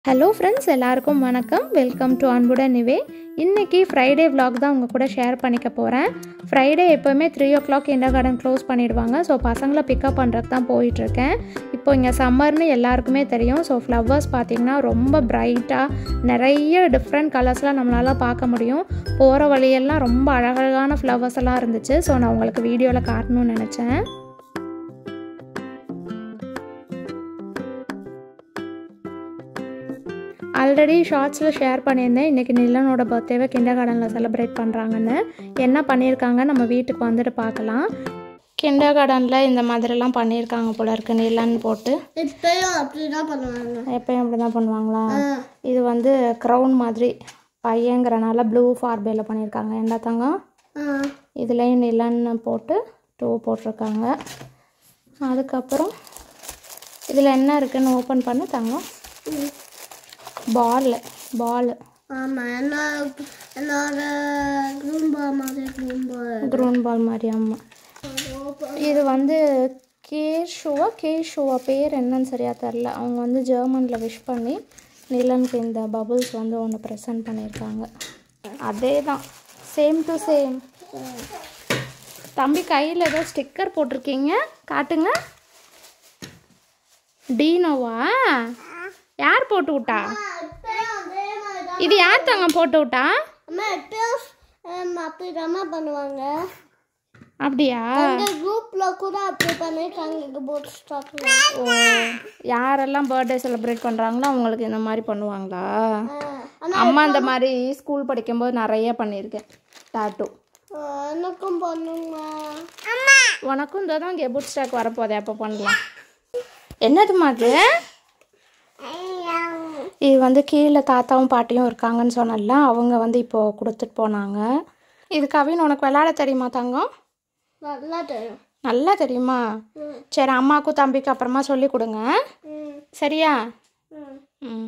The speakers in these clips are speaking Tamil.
ஹலோ ஃப்ரெண்ட்ஸ் எல்லாருக்கும் வணக்கம் வெல்கம் டு அன்புடன் நிவே இன்னைக்கு ஃப்ரைடே vlog தான் உங்கள் கூட ஷேர் பண்ணிக்க போகிறேன் ஃப்ரைடே எப்போவுமே three o'clock kindergarten close பண்ணிடுவாங்க ஸோ பசங்களை பிக்கப் பண்ணுறதுக்கு தான் போயிட்டுருக்கேன் இப்போ இங்கே சம்மர்னு எல்லாருக்குமே தெரியும் ஸோ ஃப்ளவர்ஸ் பார்த்திங்கன்னா ரொம்ப பிரைட்டாக நிறைய டிஃப்ரெண்ட் கலர்ஸ்லாம் நம்மளால் பார்க்க முடியும் போகிற வழியெல்லாம் ரொம்ப அழகழகான ஃப்ளவர்ஸ் எல்லாம் இருந்துச்சு ஸோ நான் உங்களுக்கு வீடியோவில் காட்டணும்னு நினச்சேன் ஆல்ரெடி ஷார்ட்ஸில் ஷேர் பண்ணியிருந்தேன் இன்றைக்கி நிலனோட பர்த்டேவை கிண்டர் கார்டனில் செலிப்ரேட் பண்ணுறாங்கன்னு என்ன பண்ணியிருக்காங்க நம்ம வீட்டுக்கு வந்துட்டு பார்க்கலாம் கிண்டர் கார்டனில் இந்த மாதிரிலாம் பண்ணியிருக்காங்க போல இருக்கு நிலன் போட்டு இப்பயும் அப்படிதான் பண்ணுவாங்க எப்பயும் அப்படி தான் பண்ணுவாங்களா இது வந்து க்ரௌன் மாதிரி பையங்கிறனால ப்ளூ ஃபார்பேல பண்ணியிருக்காங்க என்ன தங்கம் ஆ, இதுலேயும் நிலன்னு போட்டு டூ போட்டிருக்காங்க அதுக்கப்புறம் இதில் என்ன இருக்குன்னு ஓப்பன் பண்ண தங்கம் ம். பால் பால் ஆமா என்ன என்னோட குரூம்பா மாதிரி குரூம்பா க்ரூன் பால் மாதிரி அம்மா இது வந்து கேஷுவா கேஷுவா பேர் என்னன்னு சரியாக தெரில அவங்க வந்து ஜெர்மனில் விஷ் பண்ணி நிலனுக்கு இந்த பபுள்ஸ் வந்து ஒன்று ப்ரெசென்ட் பண்ணியிருக்காங்க அதே தான் சேம் டு சேம் தம்பி கையில் ஏதோ ஸ்டிக்கர் போட்டிருக்கீங்க காட்டுங்க டீனோவா யார் போட்டு விட்டா இப்பயும் அதே மாதிரி தான் இது யார் தங்க போட்டு விட்டா அம்மா இப்பயும் ஹம், அப்படிதாம்மா பண்ணுவாங்க அப்படியா இந்த குரூப்ல கூட அப்படி பண்ணிருக்காங்க இங்க போட் ஸ்டாக்ல ஓ யாரெல்லாம் பர்த்டே செலிப்ரேட் பண்ணுறாங்களோ அவங்களுக்கு இந்த மாதிரி பண்ணுவாங்களா அம்மா இந்த மாதிரி ஸ்கூல் படிக்கும்போது நிறைய பண்ணியிருக்கேன் டாட்டூ எனக்கும் பண்ணுங்க உனக்கும் இந்த தான் கெபுட் ஸ்டாக் வரப்போதே அப்போ பண்ணலாம் என்னதுமா அது இது வந்து கீழே தாத்தாவும் பாட்டியும் இருக்காங்கன்னு சொன்னல அவங்க வந்து இப்போது கொடுத்துட்டு போனாங்க இது கவின் உனக்கு விளையாட தெரியுமா தங்கம் நல்லா தெரியும் நல்லா தெரியுமா ம். சரி அம்மாவுக்கும் தம்பிக்கு அப்புறமா சொல்லி கொடுங்க ம், சரியா ம். ம்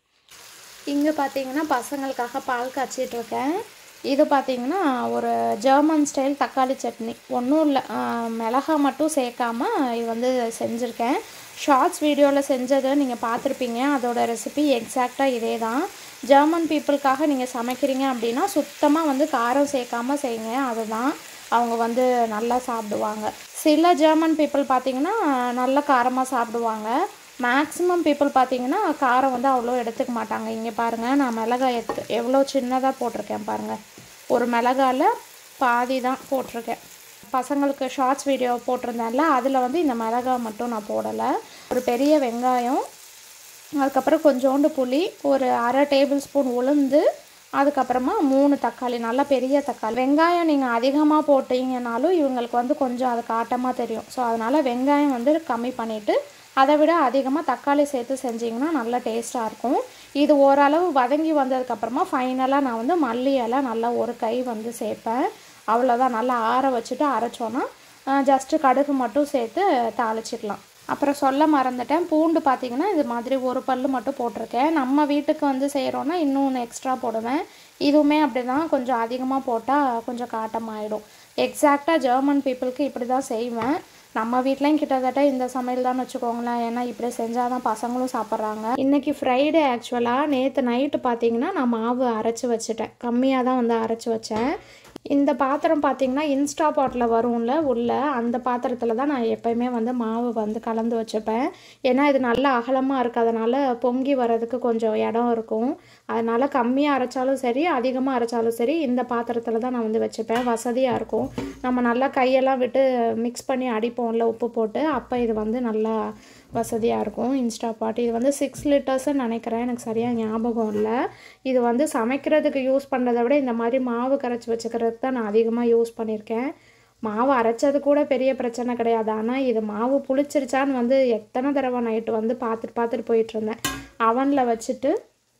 இங்கே பார்த்தீங்கன்னா பசங்களுக்காக பால் காய்ச்சிட்டு இருக்கேன் இது பார்த்தீங்கன்னா ஒரு ஜெர்மன் ஸ்டைல் தக்காளி சட்னி ஒன்றும் இல்லை மிளகா மட்டும் சேர்க்காம இது வந்து செஞ்சுருக்கேன் ஷார்ட்ஸ் வீடியோவில் செஞ்சதை நீங்கள் பார்த்துருப்பீங்க அதோட ரெசிபி எக்ஸாக்டாக இதே தான் ஜெர்மன் பீப்புளுக்காக நீங்கள் சமைக்கிறீங்க அப்படின்னா சுத்தமாக வந்து காரம் சேர்க்காம செய்யுங்க அதுதான் அவங்க வந்து நல்லா சாப்பிடுவாங்க சில ஜெர்மன் பீப்புள் பார்த்தீங்கன்னா நல்லா காரமாக சாப்பிடுவாங்க மேக்ஸிமம் பீப்புள் பார்த்தீங்கன்னா காரம் வந்து அவ்வளோ எடுத்துக்க மாட்டாங்க இங்கே பாருங்கள் நான் மிளகாய் எடுத்து எவ்வளோ சின்னதாக போட்டிருக்கேன் பாருங்கள் ஒரு மிளகாயில் பாதி தான் போட்டிருக்கேன் பசங்களுக்கு ஷார்ட்ஸ் வீடியோ போட்டிருந்தேன்ல அதில் வந்து இந்த மிளகாய் மட்டும் நான் போடலை ஒரு பெரிய வெங்காயம் அதுக்கப்புறம் கொஞ்சோண்டு புளி ஒரு அரை டேபிள் ஸ்பூன் உளுந்து அதுக்கப்புறமா மூணு தக்காளி நல்லா பெரிய தக்காளி வெங்காயம் நீங்கள் அதிகமாக போட்டீங்கனாலும் இவங்களுக்கு வந்து கொஞ்சம் அது காட்டமாக தெரியும் ஸோ அதனால் வெங்காயம் வந்து கம்மி பண்ணிவிட்டு அதை விட அதிகமாக தக்காளி சேர்த்து செஞ்சிங்கன்னா நல்லா டேஸ்ட்டாக இருக்கும் இது ஓரளவு வதங்கி வந்ததுக்கப்புறமா ஃபைனலாக நான் வந்து மல்லி இலை நல்லா ஒரு கை வந்து சேர்ப்பேன் அவ்வளோதான் நல்லா ஆற வச்சுட்டு அரைச்சோன்னா ஜஸ்ட்டு கடுகு மட்டும் சேர்த்து தாளிச்சிக்கலாம் அப்புறம் சொல்ல மறந்துட்டேன் பூண்டு பார்த்தீங்கன்னா இது மாதிரி ஒரு பல்லு மட்டும் போட்டிருக்கேன் நம்ம வீட்டுக்கு வந்து செய்கிறோன்னா இன்னும் எக்ஸ்ட்ரா போடுவேன் இதுவுமே அப்படி தான் கொஞ்சம் அதிகமாக போட்டால் கொஞ்சம் காட்டமாயிடும் எக்ஸாக்டாக ஜெர்மன் பீப்புளுக்கு இப்படி தான் செய்வேன் நம்ம வீட்லேயும் கிட்டத்தட்ட இந்த சமையல் தான் வச்சுக்கோங்களேன் ஏன்னா இப்படி செஞ்சால் தான் பசங்களும் சாப்பிட்றாங்க இன்றைக்கி ஃப்ரைடே ஆக்சுவலாக நேற்று நைட்டு பார்த்தீங்கன்னா நான் மாவு அரைச்சி வச்சுட்டேன் கம்மியாக தான் வந்து அரைச்சி வச்சேன் இந்த பாத்திரம் பார்த்தீங்கன்னா இன்ஸ்டா பாட்டில் வரும்ல உள்ள அந்த பாத்திரத்தில் தான் நான் எப்பயுமே வந்து மாவு வந்து கலந்து வச்சுப்பேன் ஏன்னா இது நல்லா அகலமாக இருக்கிறதுனால பொங்கி வர்றதுக்கு கொஞ்சம் இடம் இருக்கும் அதனால் கம்மியாக அரைச்சாலும் சரி அதிகமாக அரைச்சாலும் சரி இந்த பாத்திரத்தில் தான் நான் வந்து வச்சுப்பேன் வசதியாக இருக்கும் நம்ம நல்லா கையெல்லாம் விட்டு மிக்ஸ் பண்ணி அடிப்போம்ல உப்பு போட்டு அப்போ இது வந்து நல்லா வசதியாக இருக்கும் இன்ஸ்டா பாட் இது வந்து சிக்ஸ் லிட்டர்ஸ்ன்னு நினைக்கிறேன் எனக்கு சரியாக ஞாபகம் இல்லை இது வந்து சமைக்கிறதுக்கு யூஸ் பண்ணுறதை விட இந்த மாதிரி மாவு கரைச்சி வச்சுக்கிறதுக்கு தான் நான் அதிகமாக யூஸ் பண்ணியிருக்கேன் மாவு அரைச்சது கூட பெரிய பிரச்சனை கிடையாது ஆனால் இது மாவு புளிச்சிருச்சான்னு வந்து எத்தனை தடவை நைட்டு வந்து பார்த்துட்டு பார்த்துட்டு போயிட்டுருந்தேன் அவனில் வச்சுட்டு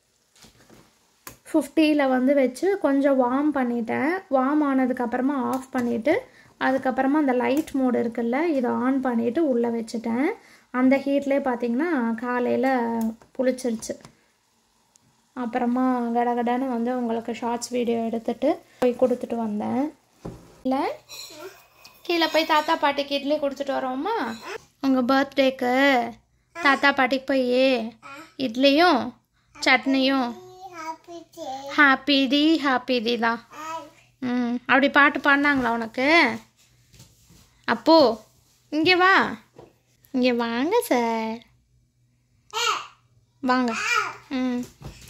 ஃபிஃப்டியில் வந்து வச்சு கொஞ்சம் வார்ம் பண்ணிட்டேன் வார்ம் ஆனதுக்கப்புறமா ஆஃப் பண்ணிவிட்டு அதுக்கப்புறமா அந்த லைட் மோடு இருக்குல்ல இதை ஆன் பண்ணிவிட்டு உள்ளே வச்சுட்டேன் அந்த ஹீட்லேயே பார்த்தீங்கன்னா காலையில் புளிச்சிருச்சு அப்புறமா கடகடன்னு வந்து உங்களுக்கு ஷார்ட்ஸ் வீடியோ எடுத்துட்டு போய் கொடுத்துட்டு வந்தேன் இல்லை கீழே போய் தாத்தா பாட்டிக்கு இட்லி கொடுத்துட்டு வரோமா உங்கள் பர்த்டேக்கு தாத்தா பாட்டிக்கு போய் இட்லியும் சட்னியும் happy day. ஹாப்பி தி ஹாப்பி தி தான் ம் அப்படி பாட்டு பாடினாங்களா உனக்கு அப்போ இங்கே வா இங்கே வாங்க சார் வாங்க ம்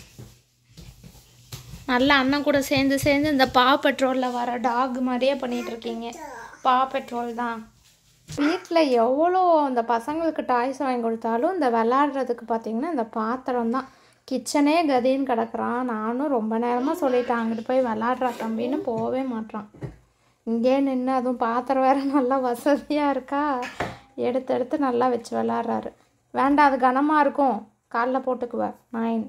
நல்லா அண்ணன் கூட சேர்ந்து சேர்ந்து இந்த பா பெட்ரோலில் வர டாக் மாதிரியே பண்ணிட்டு இருக்கீங்க பா பெட்ரோல் தான் வீட்டில் எவ்வளோ அந்த பசங்களுக்கு டாய்ஸ் வாங்கி கொடுத்தாலும் இந்த விளாடுறதுக்கு பார்த்தீங்கன்னா இந்த பாத்திரம் தான் கிச்சனே கதின்னு கிடக்குறான் நானும் ரொம்ப நேரமாக சொல்லிட்டேன் அங்கிட்டு போய் விளாட்றா தம்பின்னு போகவே மாட்றான் இங்கே நின்று அதுவும் பாத்திரம் வேற நல்லா வசதியாக இருக்கா எடுத்து எடுத்து நல்லா வச்சு விளாட்றாரு வேண்டாம் அது கனமாக இருக்கும் காலில் போட்டுக்குவேன் நைன்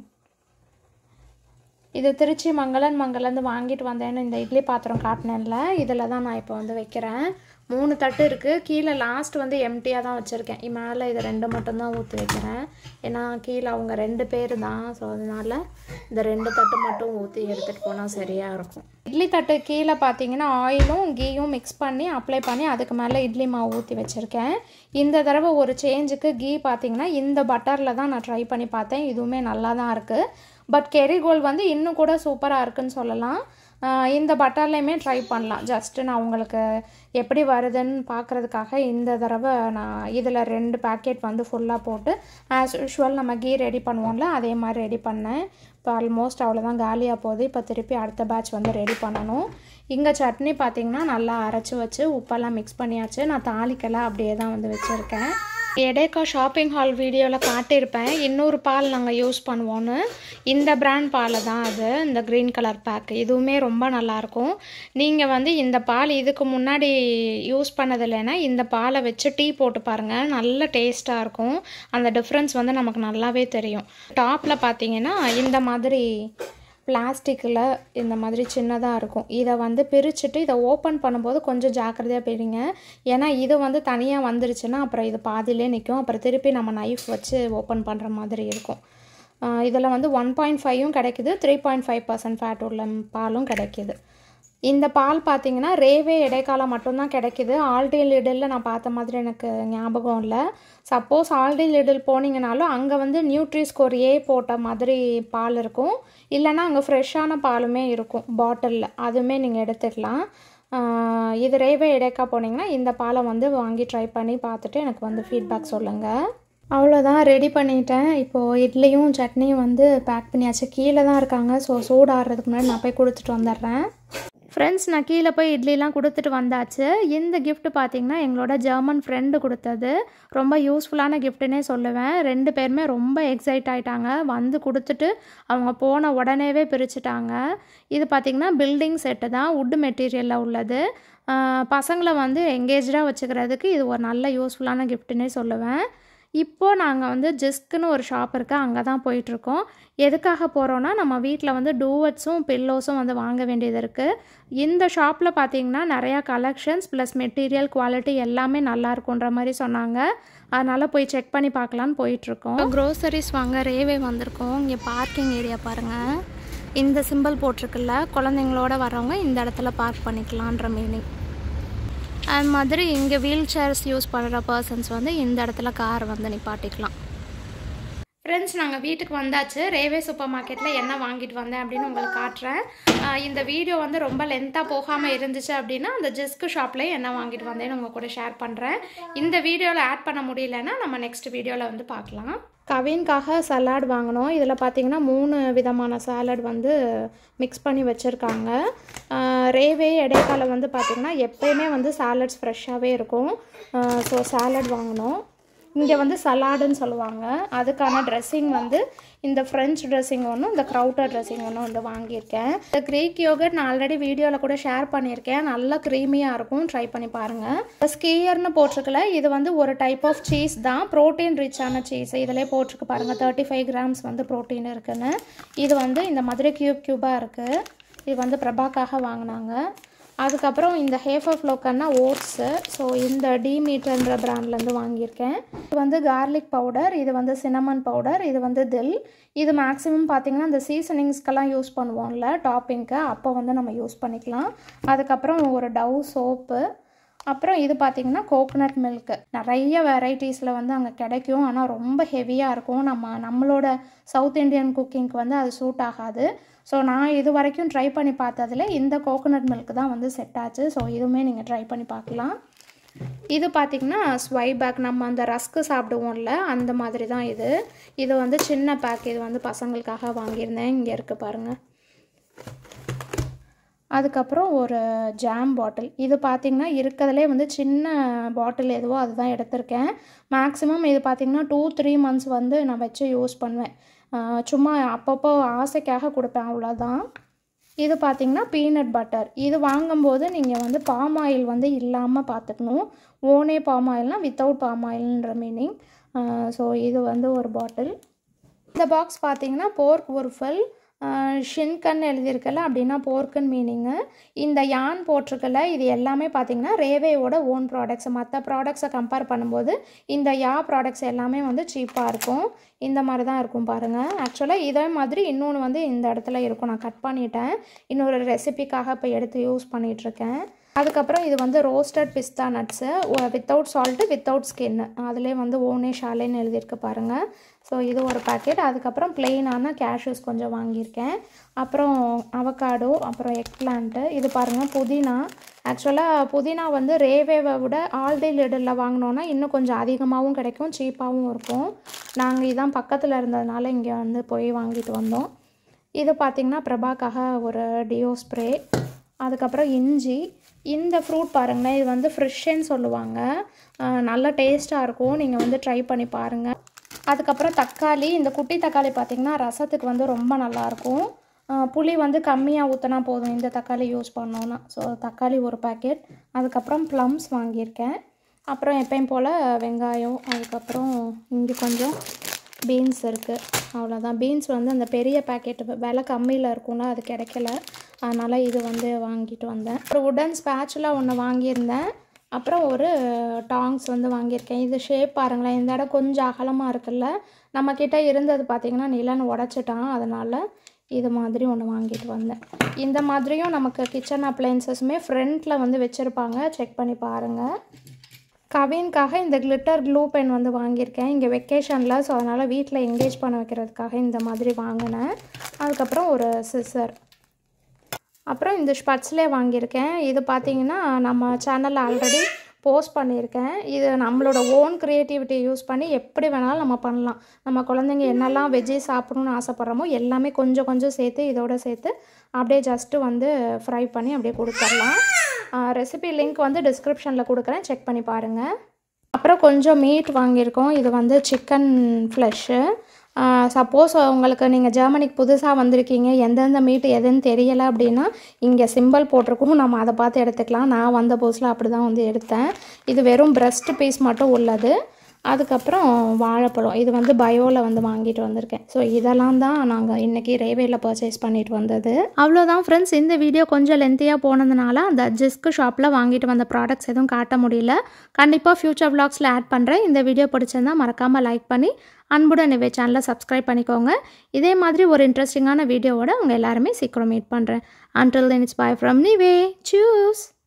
இது திருச்சி மங்களன் மங்கலேருந்து வாங்கிட்டு வந்தேன்னு இந்த இட்லி பாத்திரம் காட்டினேன்ல இதில் தான் நான் இப்போ வந்து வைக்கிறேன் மூணு தட்டு இருக்குது கீழே லாஸ்ட் வந்து எம்டியாக தான் வச்சுருக்கேன் மேலே இது ரெண்டு மட்டும்தான் ஊற்றி வைக்கிறேன் ஏன்னா கீழே அவங்க ரெண்டு பேர் தான் ஸோ அதனால் இந்த ரெண்டு தட்டு மட்டும் ஊற்றி எடுத்துகிட்டு போனால் சரியாக இருக்கும் இட்லி தட்டு கீழே பார்த்தீங்கன்னா ஆயிலும் கீயும் மிக்ஸ் பண்ணி அப்ளை பண்ணி அதுக்கு மேலே இட்லி மாவு ஊற்றி வச்சுருக்கேன் இந்த தடவை ஒரு சேஞ்சுக்கு கீ பார்த்தீங்கன்னா இந்த பட்டரில் தான் நான் ட்ரை பண்ணி பார்த்தேன் இதுவுமே நல்லா தான் இருக்குது பட் கெரிகோல் வந்து இன்னும் கூட சூப்பராக இருக்குன்னு சொல்லலாம் ஆஹ் இந்த பட்டர்லையுமே ட்ரை பண்ணலாம் ஜஸ்ட்டு நான் உங்களுக்கு எப்படி வருதுன்னு பார்க்குறதுக்காக இந்த தடவை நான் இதில் ரெண்டு பேக்கெட் வந்து ஃபுல்லாக போட்டு ஆஸ் யூஷுவல் நம்ம கீ ரெடி பண்ணுவோம்ல அதே மாதிரி ரெடி பண்ணேன் இப்போ ஆல்மோஸ்ட் அவ்வளோதான் காலியாக போகுது இப்போ திருப்பி அடுத்த பேட்ச் வந்து ரெடி பண்ணணும் இங்கே சட்னி பார்த்திங்கன்னா நல்லா அரைச்சி வச்சு உப்பெல்லாம் மிக்ஸ் பண்ணியாச்சு நான் தாளிக்கெல்லாம் அப்படியே தான் வந்து வச்சுருக்கேன் எடேக்கா ஷாப்பிங் ஹால் வீடியோவில் காட்டியிருப்பேன் இன்னொரு பால் நாங்கள் யூஸ் பண்ணுவோன்னு இந்த பிராண்ட் பாலை தான் அது இந்த க்ரீன் கலர் பேக் இதுவுமே ரொம்ப நல்லாயிருக்கும் நீங்கள் வந்து இந்த பால் இதுக்கு முன்னாடி யூஸ் பண்ணது இல்லைன்னா இந்த பாலை வச்சு டீ போட்டு பாருங்கள் நல்ல டேஸ்ட்டாக இருக்கும் அந்த டிஃப்ரென்ஸ் வந்து நமக்கு நல்லாவே தெரியும் டாப்பில் பார்த்தீங்கன்னா இந்த மாதிரி பிளாஸ்டிக்கில் இந்த மாதிரி சின்னதாக இருக்கும் இதை வந்து பிரிச்சுட்டு இதை ஓப்பன் பண்ணும்போது கொஞ்சம் ஜாக்கிரதையாக பிரிங்க ஏன்னா இது வந்து தனியாக வந்துருச்சுன்னா அப்புறம் இது பாதியிலே நிற்கும் அப்புறம் திருப்பி நம்ம நைஃப் வச்சு ஓப்பன் பண்ணுற மாதிரி இருக்கும் இதில் வந்து ஒன் பாயிண்ட் ஃபைவும் கிடைக்குது three point five percent fat உள்ள பாலும் கிடைக்கிது இந்த பால் பார்த்தீங்கன்னா ரேவே இடைக்காலம் மட்டும்தான் கிடைக்கிது ஆல்டி லிடில் நான் பார்த்த மாதிரி எனக்கு ஞாபகம் இல்லை சப்போஸ் ஆல்டி லிடில் போனீங்கனாலும் அங்கே வந்து நியூட்ரிஸ்கோர் ஏ போட்ட மாதிரி பால் இருக்கும் இல்லைன்னா அங்கே ஃப்ரெஷ்ஷான பாலுமே இருக்கும் பாட்டிலில் அதுவுமே நீங்கள் எடுத்துக்கலாம் ஆஹ் இது ரேவே இடைக்கா போனீங்கன்னா இந்த பாலை வந்து வாங்கி ட்ரை பண்ணி பார்த்துட்டு எனக்கு வந்து ஃபீட்பேக் சொல்லுங்கள் அவ்வளோதான் ரெடி பண்ணிட்டேன் இப்போது இட்லியும் சட்னியும் வந்து பேக் பண்ணியாச்சு கீழே தான் இருக்காங்க ஸோ சூடாடுறதுக்கு முன்னாடி நான் போய் கொடுத்துட்டு வந்துடுறேன் ஃப்ரெண்ட்ஸ் நான் கீழே போய் இட்லிலாம் கொடுத்துட்டு வந்தாச்சு இந்த gift பார்த்தீங்கன்னா எங்களோட ஜெர்மன் ஃப்ரெண்டு கொடுத்தது ரொம்ப யூஸ்ஃபுல்லான கிஃப்ட்டுனே சொல்லுவேன் ரெண்டு பேருமே ரொம்ப எக்ஸைட் ஆயிட்டாங்க வந்து கொடுத்துட்டு அவங்க போன உடனேவே பிரிச்சுட்டாங்க இது பார்த்திங்கன்னா பில்டிங் செட்டு தான் wood மெட்டீரியலில் உள்ளது ஆஹ் பசங்களை வந்து எங்கேஜாக வச்சுக்கிறதுக்கு இது ஒரு நல்ல யூஸ்ஃபுல்லான கிஃப்ட்டுனே சொல்லுவேன் இப்போது நாங்கள் வந்து ஜிஸ்க்குன்னு ஒரு ஷாப் இருக்குது அங்கே தான் போயிட்டுருக்கோம் எதுக்காக போகிறோன்னா நம்ம வீட்டில் வந்து டூவட்ஸும் பில்லோஸும் வந்து வாங்க வேண்டியது இருக்குது இந்த ஷாப்பில் பார்த்தீங்கன்னா நிறையா கலெக்ஷன்ஸ் ப்ளஸ் மெட்டீரியல் குவாலிட்டி எல்லாமே நல்லா இருக்குன்ற மாதிரி சொன்னாங்க அதனால் போய் செக் பண்ணி பார்க்கலான்னு போயிட்டுருக்கோம் க்ரோசரிஸ் வாங்க ரேவே வந்திருக்கோம் இங்கே பார்க்கிங் ஏரியா பாருங்கள் இந்த சிம்பிள் போட்டிருக்குல்ல குழந்தைங்களோட வரவங்க இந்த இடத்துல பார்க் பண்ணிக்கலான்ற மீனிங் அது மாதிரி இங்கே வீல் சேர்ஸ் யூஸ் பண்ணுற பர்சன்ஸ் வந்து இந்த இடத்துல கார் வந்து நிப்பாட்டிக்கலாம் ஃப்ரெண்ட்ஸ் நாங்கள் வீட்டுக்கு வந்தாச்சு ரேவே சூப்பர் மார்க்கெட்டில் என்ன வாங்கிட்டு வந்தேன் அப்படின்னு உங்களுக்கு காட்டுறேன் ஆஹ் இந்த வீடியோ வந்து ரொம்ப லென்த்தாக போகாமல் இருந்துச்சு அப்படின்னா அந்த ஜிஸ்கு ஷாப்லேயே என்ன வாங்கிட்டு வந்தேன்னு உங்கள் கூட ஷேர் பண்ணுறேன் இந்த வீடியோவில் ஆட் பண்ண முடியலன்னா நம்ம நெக்ஸ்ட் வீடியோவில் வந்து பார்க்கலாம் கவின்காக சலாட் வாங்கினோம் இதில் பார்த்தீங்கன்னா மூணு விதமான சாலட் வந்து மிக்ஸ் பண்ணி வச்சுருக்காங்க ரேவே இடைக்கால வந்து பார்த்திங்கன்னா எப்பயுமே வந்து சாலட்ஸ் ஃப்ரெஷ்ஷாகவே இருக்கும் ஸோ சாலட் வாங்கினோம் இங்கே வந்து சலாடுன்னு சொல்லுவாங்க அதுக்கான ட்ரெஸ்ஸிங் வந்து இந்த ஃப்ரெஞ்ச் ட்ரெஸ்ஸிங் ஒன்றும் இந்த க்ரௌட்டர் ட்ரெஸ்ஸிங் ஒன்றும் வந்து வாங்கியிருக்கேன் இந்த க்ரீக் யோகட் நான் ஆல்ரெடி வீடியோவில் கூட ஷேர் பண்ணியிருக்கேன் நல்லா க்ரீமியாக இருக்கும் ட்ரை பண்ணி பாருங்கள் ஸ்கீயர்னு போட்டிருக்கல இது வந்து ஒரு டைப் ஆஃப் சீஸ் தான் ப்ரோட்டீன் ரிச்சான சீஸ் இதிலே போட்டிருக்கு பாருங்கள் தேர்ட்டி ஃபைவ் கிராம்ஸ் வந்து ப்ரோட்டீன் இருக்குன்னு இது வந்து இந்த மாதிரி க்யூப் க்யூபாக இருக்குது இது வந்து பிரபாக்காக வாங்கினாங்க அதுக்கப்புறம் இந்த ஹேஃபர் ஃப்ளோக்கன்னா ஓட்ஸு ஸோ இந்த டி மீட்டர்ன்ற பிராண்ட்லேருந்து வாங்கியிருக்கேன் இது வந்து கார்லிக் பவுடர் இது வந்து சினமன் பவுடர் இது வந்து தில் இது மேக்ஸிமம் பார்த்தீங்கன்னா இந்த சீசனிங்ஸ்க்கெல்லாம் யூஸ் பண்ணுவோம்ல டாப்பிங்க்கு அப்போ வந்து நம்ம யூஸ் பண்ணிக்கலாம் அதுக்கப்புறம் ஒரு டவ் சோப்பு அப்புறம் இது பார்த்திங்கன்னா கோகனட் மில்க்கு நிறைய வெரைட்டிஸில் வந்து அங்கே கிடைக்கும் ஆனால் ரொம்ப ஹெவியாக இருக்கும் நம்ம நம்மளோட சவுத் இந்தியன் குக்கிங்க்கு வந்து அது சூட் ஆகாது ஸோ நான் இது வரைக்கும் ட்ரை பண்ணி பார்த்ததுல இந்த கோகனட் மில்க் தான் வந்து செட் ஆச்சு ஸோ இதுவுமே நீங்கள் ட்ரை பண்ணி பார்க்கலாம் இது பார்த்திங்கன்னா ஸ்வை பேக் நம்ம அந்த ரஸ்க்கு சாப்பிடுவோம்ல அந்த மாதிரி தான் இது இது வந்து சின்ன பேக் இது வந்து பசங்களுக்காக வாங்கியிருந்தேன் இங்கே இருக்குது பாருங்கள் அதுக்கப்புறம் ஒரு ஜாம் பாட்டில் இது பார்த்திங்கன்னா இருக்கிறதுலே வந்து சின்ன பாட்டில் எதுவோ அதுதான் எடுத்திருக்கேன் மேக்ஸிமம் இது பார்த்திங்கன்னா டூ த்ரீ மந்த்ஸ் வந்து நான் வச்சு யூஸ் பண்ணுவேன் ஆஹ் சும்மா அப்பப்போ ஆசைக்காக கொடுப்பேன் அவ்வளோதான் இது பார்த்திங்கன்னா பீனட் பட்டர் இது வாங்கும்போது நீங்கள் வந்து பாம் ஆயில் வந்து இல்லாமல் பார்த்துக்கணும் ஓனே பாம் ஆயில்னால் வித்தவுட் பாம் ஆயில்ன்ற மீனிங் ஸோ இது வந்து ஒரு பாட்டில் இந்த பாக்ஸ் பார்த்தீங்கன்னா போர்க் ஒருஃபல் ஷின்கன் எழுதியிருக்கல அப்படின்னா போர்க்குன்னு மீனிங்கு இந்த யான் போட்டிருக்கல இது எல்லாமே பார்த்தீங்கன்னா ரேவேயோட ஓன் ப்ராடக்ட்ஸ் மற்ற ப்ராடக்ட்ஸை கம்பேர் பண்ணும்போது இந்த யா ப்ராடக்ட்ஸ் எல்லாமே வந்து சீப்பாக இருக்கும் இந்த மாதிரி தான் இருக்கும் பாருங்கள் ஆக்சுவலாக இதே மாதிரி இன்னொன்று வந்து இந்த இடத்துல இருக்கும் நான் கட் பண்ணிட்டேன் இன்னொரு ரெசிபிக்காக இப்போ எடுத்து யூஸ் பண்ணிகிட்ருக்கேன் அதுக்கப்புறம் இது வந்து roasted pista nuts without salt without skin அதிலே வந்து ஓனே ஷாலேன்னு எழுதியிருக்கு பாருங்கள் ஸோ இது ஒரு பாக்கெட் அதுக்கப்புறம் பிளெயினான கேஷ்யூஸ் கொஞ்சம் வாங்கியிருக்கேன் அப்புறம் அவகாடோ அப்புறம் எக் பிளான்ட்டு இது பாருங்கள் புதினா ஆக்சுவலாக புதினா வந்து ரேவேவை விட ஆல்டே லிடில் வாங்கினோன்னா இன்னும் கொஞ்சம் அதிகமாகவும் கிடைக்கும் சீப்பாகவும் இருக்கும் நாங்கள் இதான் பக்கத்தில் இருந்ததுனால இங்கே வந்து போய் வாங்கிட்டு வந்தோம் இது பார்த்திங்கன்னா பிரபாக்காக ஒரு டியோ ஸ்ப்ரே அதுக்கப்புறம் இஞ்சி இந்த ஃப்ரூட் பாருங்களேன் இது வந்து ஃப்ரெஷ்ஷுன்னு சொல்லுவாங்க அஹ் நல்ல டேஸ்ட்டாக இருக்கும் நீங்கள் வந்து ட்ரை பண்ணி பாருங்கள் அதுக்கப்புறம் தக்காளி இந்த குட்டி தக்காளி பார்த்திங்கன்னா ரசத்துக்கு வந்து ரொம்ப நல்லாயிருக்கும் அஹ் புளி வந்து கம்மியாக ஊற்றினா போதும் இந்த தக்காளி யூஸ் பண்ணோன்னா ஸோ தக்காளி ஒரு பாக்கெட் அதுக்கப்புறம் ப்ளம்ஸ் வாங்கியிருக்கேன் அப்புறம் எப்பயும் போல் வெங்காயம் அதுக்கப்புறம் இங்கே கொஞ்சம் பீன்ஸ் இருக்குது அவ்வளோதான் பீன்ஸ் வந்து அந்த பெரிய பேக்கெட் விலை கம்மியில் இருக்கும்ல அது கிடைக்கல அதனால் இது வந்து வாங்கிட்டு வந்தேன் ஒரு உடன் ஸ்பேச்சுலாம் ஒன்று வாங்கியிருந்தேன் அப்புறம் ஒரு டாங்ஸ் வந்து வாங்கியிருக்கேன் இது ஷேப் பாருங்களேன் இந்த இடம் கொஞ்சம் அகலமாக இருக்குல்ல நம்மக்கிட்ட இருந்தது பார்த்திங்கன்னா நிலன் உடச்சிட்டான் அதனால் இது மாதிரி ஒன்று வாங்கிட்டு வந்தேன் இந்த மாதிரியும் நமக்கு கிச்சன் அப்ளைன்சஸுமே ஃப்ரண்ட்டில் வந்து வச்சுருப்பாங்க செக் பண்ணி பாருங்கள் கவின்காக இந்த கிளிட்டர் க்ளூ பென் வந்து வாங்கியிருக்கேன் இங்கே வெக்கேஷனில் ஸோ அதனால் வீட்டில் எங்கேஜ் பண்ண வைக்கிறதுக்காக இந்த மாதிரி வாங்கினேன் அதுக்கப்புறம் ஒரு சிசர் அப்புறம் இந்த ஸ்பட்ஸ்லேயே வாங்கியிருக்கேன் இது பார்த்தீங்கன்னா நம்ம சேனலில் ஆல்ரெடி போஸ்ட் பண்ணியிருக்கேன் இது நம்மளோட ஓன் க்ரியேட்டிவிட்டி யூஸ் பண்ணி எப்படி வேணாலும் நம்ம பண்ணலாம் நம்ம குழந்தைங்க என்னெல்லாம் வெஜ்ஜி சாப்பிடணும்னு ஆசைப்பட்றோமோ எல்லாமே கொஞ்சம் கொஞ்சம் சேர்த்து இதோட சேர்த்து அப்படியே ஜஸ்ட்டு வந்து ஃப்ரை பண்ணி அப்படியே கொடுத்துடலாம் ரெசிபி லிங்க் வந்து டிஸ்கிரிப்ஷனில் கொடுக்குறேன் செக் பண்ணி பாருங்கள் அப்புறம் கொஞ்சம் மீட் வாங்கியிருக்கோம் இது வந்து சிக்கன் ஃப்ளஷ்ஷு சப்போஸ் உங்களுக்கு நீங்கள் ஜெர்மனிக்கு புதுசாக வந்திருக்கீங்க எந்தெந்த மீட் எதுன்னு தெரியலை அப்படின்னா இங்கே சிம்பிள் போட்டிருக்கோம் நம்ம அதை பார்த்து எடுத்துக்கலாம் நான் வந்த புதுசில் அப்படி தான் வந்து எடுத்தேன் இது வெறும் பிரஸ்ட் பீஸ் மட்டும் உள்ளது அதுக்கப்புறம் வாழைப்பழம் இது வந்து பயோவில் வந்து வாங்கிட்டு வந்திருக்கேன் ஸோ இதெல்லாம் தான் நாங்கள் இன்றைக்கி ரேவேல பர்ச்சேஸ் பண்ணிட்டு வந்தது அவ்வளோதான் ஃப்ரெண்ட்ஸ் இந்த வீடியோ கொஞ்சம் லென்த்தியாக போனதுனால அந்த ஜிஸ்க்கு ஷாப்பில் வாங்கிட்டு வந்த ப்ராடக்ட்ஸ் எதுவும் காட்ட முடியல கண்டிப்பாக ஃப்யூச்சர் vlogsல ஆட் பண்ணுறேன் இந்த வீடியோ பிடிச்சிருந்தா மறக்காமல் லைக் பண்ணி அன்புடன் இவை சேனலை சப்ஸ்கிரைப் பண்ணிக்கோங்க இதே மாதிரி ஒரு இன்ட்ரெஸ்டிங்கான வீடியோவோட உங்கள் எல்லாருமே சீக்கிரம் மீட் பண்ணுறேன் until then it's bye from நிவே சூஸ்